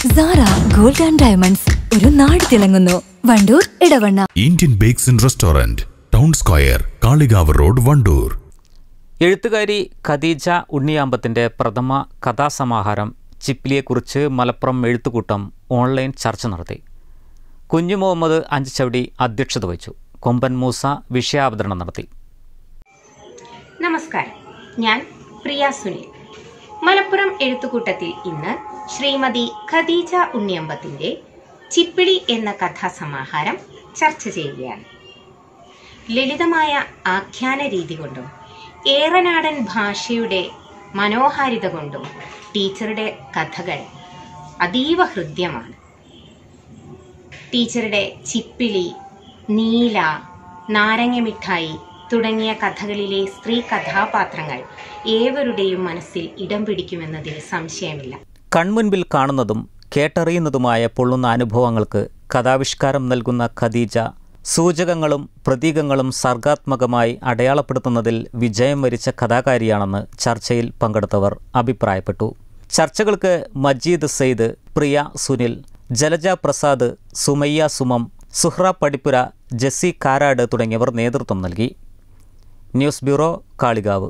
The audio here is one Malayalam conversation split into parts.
സാറ ഗോൾഡ് ആൻഡ് ഡയമണ്ട്സ് ഒരു നാട് തിളങ്ങുന്നു Wandoor Edavanna Indian bakes and restaurant town square Kalikavu road Wandoor എഴുത്തുകാരി ഖദീജ ഉണ്ണിയാമ്പത്തിൻ്റെ പ്രഥമ കഥാസമാഹാരം ചിപ്പിലിയെക്കുറിച്ച് മലപ്പുറം എഴുത്തുകൂട്ടം ഓൺലൈൻ ചർച്ച നടത്തി കുഞ്ഞു മുഹമ്മദ് അഞ്ചുചവടി അധ്യക്ഷത വഹിച്ചു കൊമ്പൻ മൂസ വിഷയാവതരണം നടത്തി നമസ്കാരം ഞാൻ പ്രിയ സുനിൽ മലപ്പുറം എഴുത്തുകൂട്ടത്തിൽ ഇന്ന് ശ്രീമതി ഖദീജ ഉണ്ണിയമ്പത്തിന്റെ ചിപ്പിളി എന്ന കഥാസമാഹാരം ചർച്ച ചെയ്യുകയാണ് ലളിതമായ ആഖ്യാന രീതി കൊണ്ടും ഏറനാടൻ ഭാഷയുടെ മനോഹാരിത കൊണ്ടും ടീച്ചറുടെ കഥകൾ അതീവ ഹൃദ്യമാണ് ടീച്ചറുടെ ചിപ്പിളി നീല നാരങ്ങ മിഠായി തുടങ്ങിയ കഥകളിലെ സ്ത്രീ കഥാപാത്രങ്ങൾ ഏവരുടെയും മനസ്സിൽ ഇടം പിടിക്കുമെന്നതിൽ സംശയമില്ല കൺമുൻപിൽ കാണുന്നതും കേട്ടറിയുന്നതുമായ പൊള്ളുന്ന അനുഭവങ്ങൾക്ക് കഥാവിഷ്കാരം നൽകുന്ന ഖദീജ സൂചകങ്ങളും പ്രതീകങ്ങളും സർഗാത്മകമായി അടയാളപ്പെടുത്തുന്നതിൽ വിജയം വരിച്ച കഥാകാരിയാണെന്ന് ചർച്ചയിൽ പങ്കെടുത്തവർ അഭിപ്രായപ്പെട്ടു ചർച്ചകൾക്ക് മജീദ് സെയ്ദ് പ്രിയ സുനിൽ ജലജ പ്രസാദ് സുമയ്യ സുമം സുഹ്ര പടിപ്പുര ജെസ്സി കാരാട് തുടങ്ങിയവർ നേതൃത്വം നൽകി news bureau Kalikavu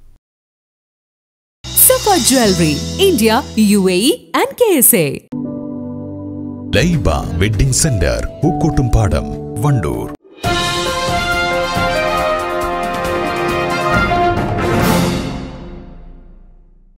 Safa jewellery India U A E and K S A Laiba wedding centre Pookkottumpadam Wandoor